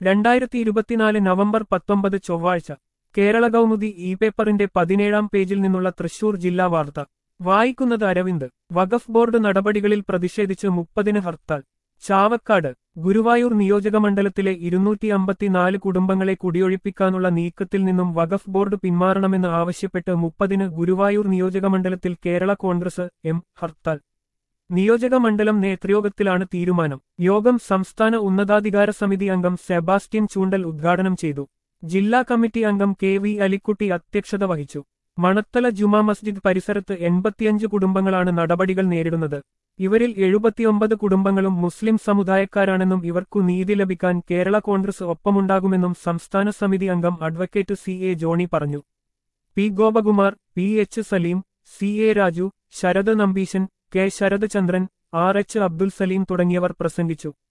രണ്ടായിരത്തി ഇരുപത്തിനാല് നവംബർ പത്തൊമ്പത് ചൊവ്വാഴ്ച കേരള കൗമുദി ഇ പേപ്പറിന്റെ പതിനേഴാം പേജിൽ നിന്നുള്ള തൃശൂർ ജില്ലാ വാർത്ത വായിക്കുന്നത് അരവിന്ദ് വഖഫ് ബോർഡ് നടപടികളിൽ പ്രതിഷേധിച്ച് മുപ്പതിന് ഹർത്താൽ ചാവക്കാട് ഗുരുവായൂർ നിയോജകമണ്ഡലത്തിലെ ഇരുന്നൂറ്റി അമ്പത്തിനാല് കുടുംബങ്ങളെ കുടിയൊഴിപ്പിക്കാനുള്ള നീക്കത്തിൽ നിന്നും വഖഫ് ബോർഡ് പിന്മാറണമെന്ന് ആവശ്യപ്പെട്ട് മുപ്പതിന് ഗുരുവായൂർ നിയോജകമണ്ഡലത്തിൽ കേരള കോൺഗ്രസ് എം ഹർത്താൽ നിയോജകമണ്ഡലം നേതൃയോഗത്തിലാണ് തീരുമാനം യോഗം സംസ്ഥാന ഉന്നതാധികാര സമിതി അംഗം സെബാസ്റ്റ്യൻ ചൂണ്ടൽ ഉദ്ഘാടനം ചെയ്തു ജില്ലാ കമ്മിറ്റി അംഗം കെ വി അലിക്കുട്ടി അധ്യക്ഷത വഹിച്ചു മണത്തല ജുമാ മസ്ജിദ് പരിസരത്ത് എൺപത്തിയഞ്ച് കുടുംബങ്ങളാണ് നടപടികൾ നേരിടുന്നത് ഇവരിൽ എഴുപത്തിയൊമ്പത് കുടുംബങ്ങളും മുസ്ലിം സമുദായക്കാരാണെന്നും ഇവർക്കു നീതി ലഭിക്കാൻ കേരള കോൺഗ്രസ് ഒപ്പമുണ്ടാകുമെന്നും സംസ്ഥാന സമിതി അംഗം അഡ്വക്കേറ്റ് സി എ ജോണി പറഞ്ഞു P Gopakumar P H Saleem C A Raju Sarath Nambeesan K Sarath Chandran R H Abdul Saleem തുടങ്ങിയവർ പ്രസംഗിച്ചു